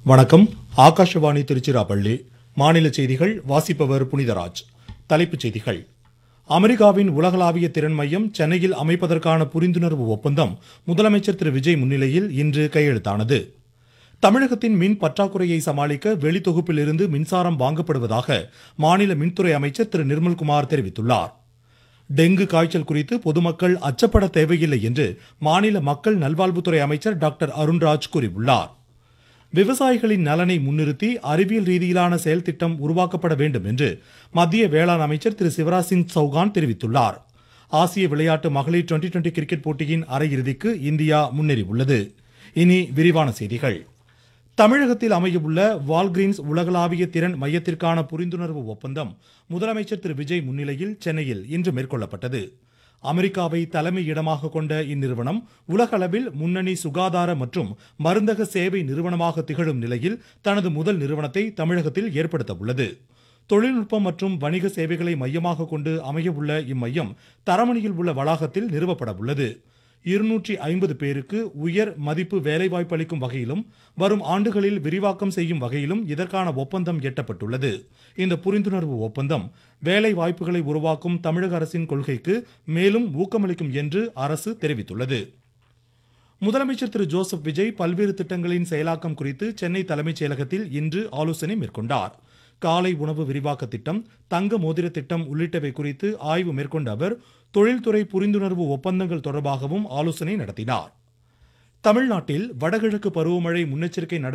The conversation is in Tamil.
வணக்கம் ஆகாஷவாணி திருச்சிராப்பள்ளி மாநில செய்திகள் வாசிப்பவர் புனிதராஜ் தலைப்புச் செய்திகள் அமெரிக்காவின் உலகளாவிய திறன் மையம் சென்னையில் அமைப்பதற்கான புரிந்துணர்வு ஒப்பந்தம் முதலமைச்சர் திரு விஜய் முன்னிலையில் இன்று கையெழுத்தானது தமிழகத்தின் மின் பற்றாக்குறையை சமாளிக்க வெளித்தொகுப்பில் இருந்து மின்சாரம் வாங்கப்படுவதாக மாநில மின்துறை அமைச்சர் திரு நிர்மல்குமார் தெரிவித்துள்ளார் டெங்கு காய்ச்சல் குறித்து பொதுமக்கள் அச்சப்பட தேவையில்லை என்று மாநில மக்கள் நல்வாழ்வுத்துறை அமைச்சர் டாக்டர் அருண்ராஜ் கூறியுள்ளார் விவசாயிகளின் நலனை முன்னிறுத்தி அறிவியல் ரீதியிலான செயல் திட்டம் உருவாக்கப்பட வேண்டும் என்று மத்திய வேளாண் அமைச்சர் திரு சிவராஜ் சிங் சௌகான் தெரிவித்துள்ளார் ஆசிய விளையாட்டு மகளிர் டுவெண்டி டுவெண்டி கிரிக்கெட் போட்டியின் அரையிறுதிக்கு இந்தியா முன்னேறியுள்ளது இனி விரிவான செய்திகள் தமிழகத்தில் அமையவுள்ள வால்கிரீன்ஸ் உலகளாவிய திறன் மையத்திற்கான புரிந்துணர்வு ஒப்பந்தம் முதலமைச்சர் திரு விஜய் முன்னிலையில் சென்னையில் இன்று மேற்கொள்ளப்பட்டது அமெரிக்காவை தலைமை இடமாக கொண்ட இந்நிறுவனம் உலகளவில் முன்னணி சுகாதார மற்றும் மருந்தக சேவை நிறுவனமாக திகழும் நிலையில் தனது முதல் நிறுவனத்தை தமிழகத்தில் ஏற்படுத்த உள்ளது தொழில்நுட்பம் மற்றும் வணிக சேவைகளை மையமாக கொண்டு அமையவுள்ள இம்மையம் தரமணியில் உள்ள வளாகத்தில் நிறுவப்பட உள்ளது இருநூற்றி ஐம்பது பேருக்கு உயர் மதிப்பு வேலைவாய்ப்பு அளிக்கும் வகையிலும் வரும் ஆண்டுகளில் விரிவாக்கம் செய்யும் வகையிலும் இதற்கான ஒப்பந்தம் எட்டப்பட்டுள்ளது இந்த புரிந்துணர்வு ஒப்பந்தம் வேலை வாய்ப்புகளை உருவாக்கும் தமிழக அரசின் கொள்கைக்கு மேலும் ஊக்கமளிக்கும் என்று அரசு தெரிவித்துள்ளது முதலமைச்சர் திரு ஜோசப் விஜய் பல்வேறு திட்டங்களின் செயலாக்கம் குறித்து சென்னை தலைமைச் செயலகத்தில் இன்று ஆலோசனை மேற்கொண்டார் காலை உணவு விரிவாக்க திட்டம் தங்க மோதிர திட்டம் உள்ளிட்டவை குறித்து ஆய்வு மேற்கொண்ட அவர் தொழில்துறை புரிந்துணர்வு ஒப்பந்தங்கள் தொடர்பாகவும் ஆலோசனை நடத்தினார் தமிழ்நாட்டில் வடகிழக்கு பருவமழை முன்னெச்சரிக்கை நடவடிக்கை